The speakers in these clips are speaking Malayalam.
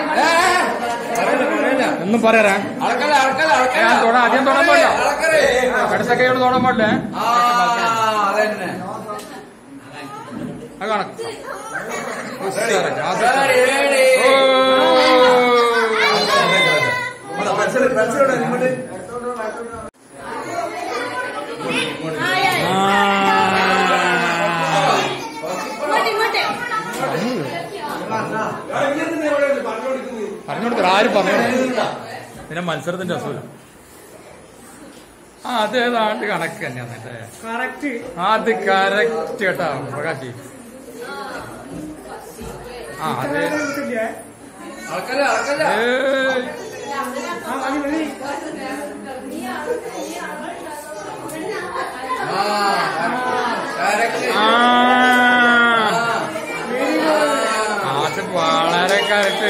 ഒന്നും പറയാ അളക്കല അളക്കല അളക്കല ഞാൻ തൊടാ- ആദ്യം തൊടാൻ പാടില്ല. അളക്കല് കടുത്തക്കയോട് തോടാൻ പാടില്ലേ ആ അതന്നെ അത് കണക്ക് Ready, ready. പറഞ്ഞോടുത്ത ആരും പറഞ്ഞു പിന്നെ മത്സരത്തിന്റെ അസുഖം ആ അത് ഏതാണ്ട് കണക്ക് തന്നെയാണ് അല്ലേ കറക്റ്റ് അത് കറക്റ്റ് കേട്ടാ പ്രകാശി ആ അതെ അളക്കല അളക്കല ഏയ്. ആ മതി മതി ആ correct. ആ ആ. അത് വളരെ കറക്റ്റ്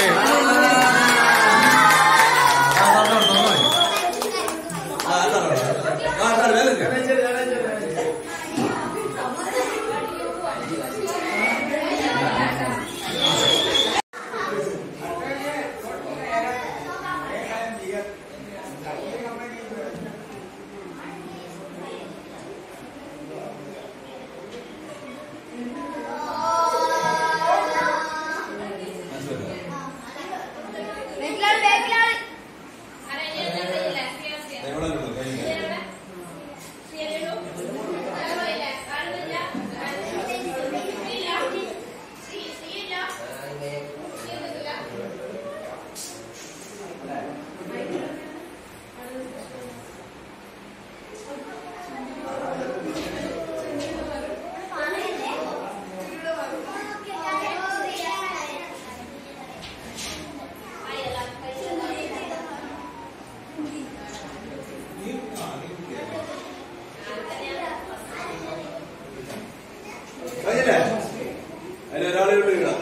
കഴിഞ്ഞില്ലേ അതിൽ ഒരാളെ വിട്ട് ഇടാം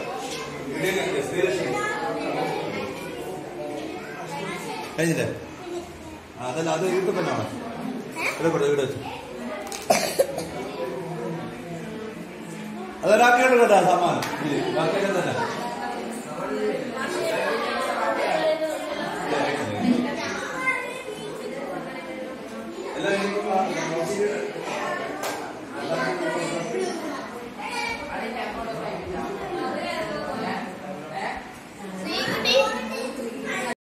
കഴിഞ്ഞില്ലേ ആ, അതല്ല അത് വീട്ടിൽ തന്നെയാണ് ഇവിടെ കൊടുത്തു ഇവിടെ വെച്ചു അതൊരാൾക്കാണ് കേട്ടോ സമ്മാനം ഇല്ലേ, ബാക്കിയൊക്കെ തന്നെ എല്ലാവരും